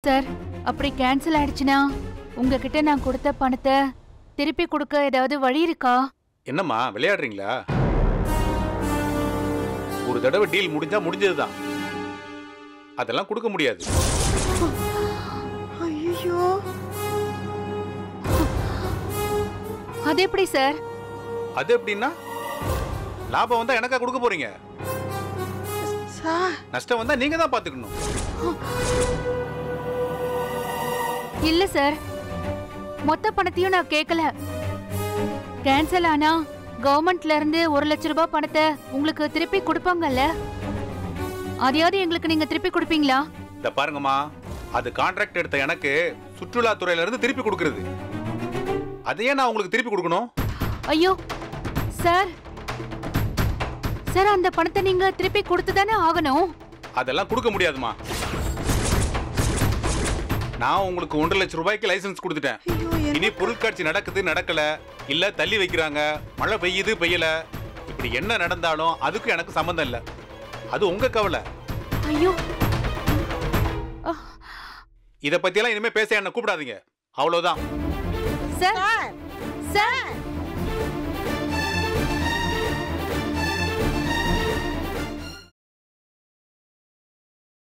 sir அப்படி cancel ஆயிடுச்சுன்னா உங்ககிட்ட நான் கொடுத்த பணத்தை திருப்பி கொடுக்க ஏதாவது வழி இருக்கா என்னம்மா விளையாடுறீங்களா ஒரு தடவை டீல் முடிஞ்சா முடிஞ்சதுதான் அதெல்லாம் கொடுக்க முடியாது ஐயோ அது எப்படி சார் அது எப்படின்னா லாபம் வந்தா எனக்கா கொடுக்க போறீங்க சார் நஷ்டம் வந்தா நீங்க தான் பாத்துக்கணும் இல்ல சார் மொத்த பணத்தையும் நான் கேட்கல கேன்சல் ஆனா கவர்மெண்ட்ல இருந்து ஒரு லட்ச ரூபாய் பணத்தை உங்களுக்கு திருப்பி கொடுப்பாங்கல்ல அதையாவது எங்களுக்கு நீங்க திருப்பி கொடுப்பீங்களா இந்த பாருங்கம்மா அது கான்ட்ராக்ட் எடுத்த எனக்கு சுற்றுலாத்துறையில இருந்து திருப்பி கொடுக்கறது அதையே நான் உங்களுக்கு திருப்பி கொடுக்கணும் ஐயோ சார் சார் அந்த பணத்தை நீங்க திருப்பி கொடுத்து தானே ஆகணும் அதெல்லாம் கொடுக்க முடியாதுமா நான் உங்களுக்கு ஒன்றரை லட்சம் ரூபாய்க்கு லைசென்ஸ் கொடுத்துட்டேன் ஐயோ என்ன இனி பொருட்காட்சி நடக்குது நடக்கல இல்ல தள்ளி வைக்கிறாங்க மழை பெய்யுது பெய்யல இப்படி என்ன நடந்தாலும் அதுக்கும் எனக்கு சம்மந்தம் இல்ல அது உங்க கவலை ஐயோ இத பத்தி எல்லாம் இனிமே பேச என்ன கூப்பிடாதீங்க அவ்வளவுதான் சார் சார் சார்